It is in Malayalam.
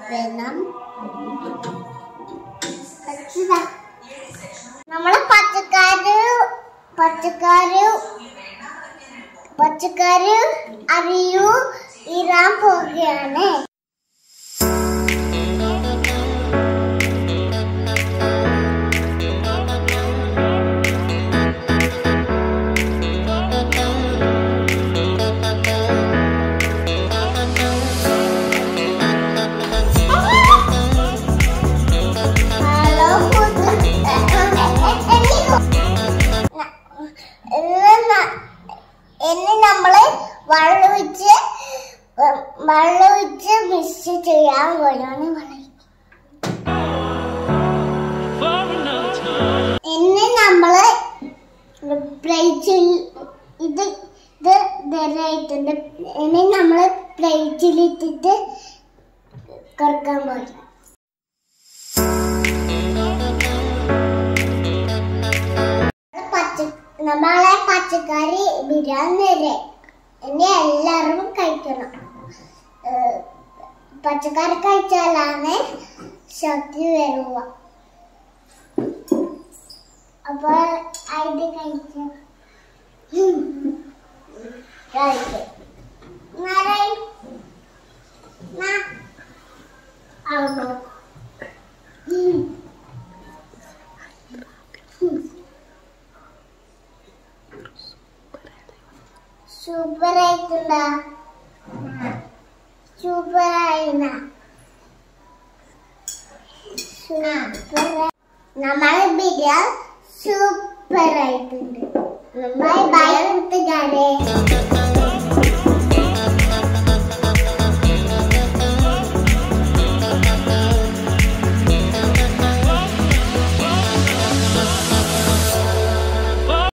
വേണം പച്ചതാ. നമ്മള് പച്ചക്കാര് പച്ചക്കാര് പച്ചക്കാര് അറിയൂ ഇറാൻ പോവുകയാണ് ഹലോ ഇനി നമ്മള് വെള്ളം ഒഴിച്ച് വെള്ളം ഒഴിച്ച് മിക്സ് ചെയ്യാൻ പോയാണ് പറയും ഇനി നമ്മള് പ്ലേറ്റിൽ ഇത് ഇത് ഇതായിട്ടുണ്ട് ഇനി നമ്മള് പ്ലേറ്റിലിട്ടിട്ട് കറക്കാൻ പോകും പച്ച നമ്മളെ പച്ചക്കറി ബിരിയാണി വരെ ഇനി എല്ലാവരും കഴിക്കണം ഏഹ് പച്ചക്കറി കഴിച്ചാലാണ് ശക്തി വരുക അപ്പൊ ഇത് കഴിച്ച കഴിക്കും നാരായി നാ ആണോ ഉം സൂപ്പർ ആയിട്ടുണ്ടാ സൂപ്പർ ആയിന സൂപ്പർ നമ്മളെ ബിരിയാണി സൂപ്പർ ആയിട്ടുണ്ട് നമ്മൾ ഭയങ്കര